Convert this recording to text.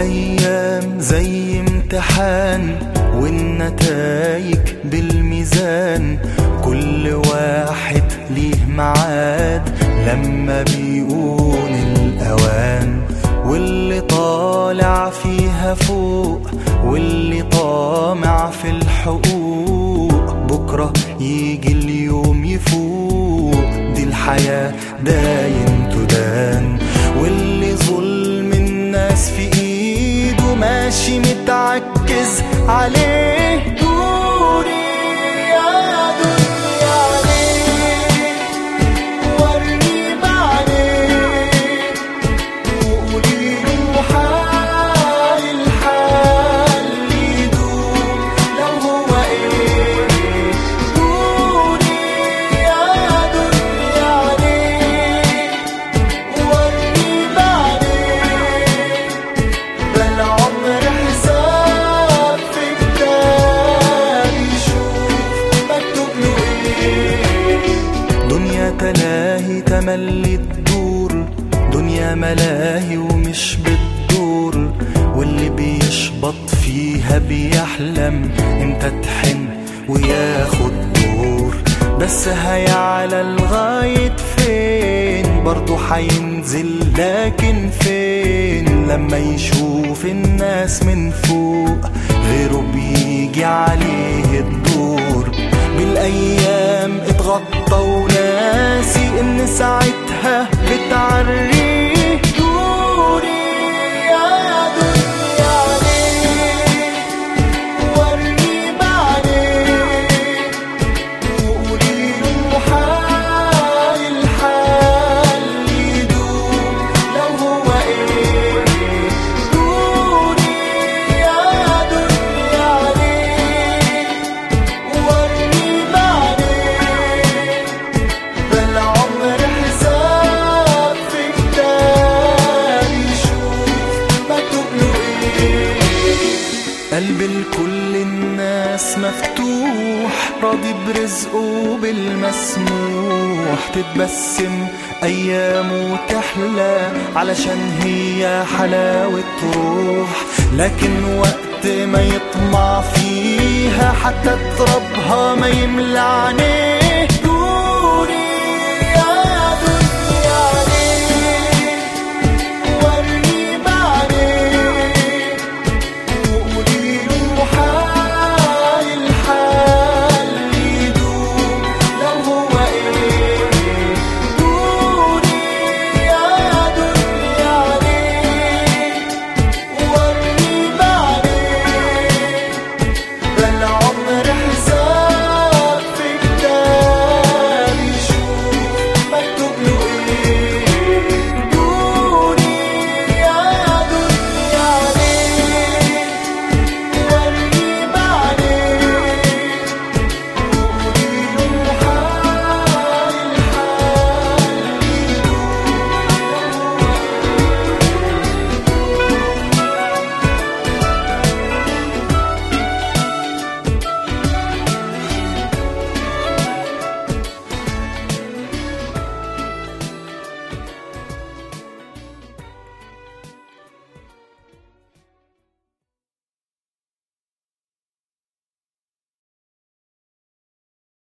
الأيام زي امتحان والنتايج بالميزان كل واحد ليه معاد لما بيقول الأوان واللي طالع فيها فوق واللي طامع في الحقوق بكرة يجي اليوم يفوق دي الحياة داين تدان واللي ظلم الناس في ايده ماشي متعكز عليه دوري يا دنيا عليك ورني بعدين وقوليله حال الحال يدوم لو هو ايه دوري يا دنيا عليك ورني بعدين ده العمر حساب في كتاب يشوف مكتوب له ايه دنيا تلاهي تملي الدور دنيا ملاهي ومش بتدور واللي بيشبط فيها بيحلم امتى تحن وياخد دور بس هيعلى لغاية فين برضه هينزل لكن فين لما يشوف الناس من فوق غيره بيجي عليه الدور بالايام اتغطى وناسي ان ساعتها بتعريه دوري يا دنيا عليك ورني بعدين وقوليله حال الحال يدوم لو هو ايه دوري يا دنيا عليك ورني بعدين ده العمر حساب في كتاب يشوف مكتوب له ايه قلب لكل الناس مفتوح راضي برزقه بالمسموح تتبسم ايامه تحلى علشان هي حلاوة روح لكن وقت ما يطمع فيها حتى ترابها ما يملى عينيه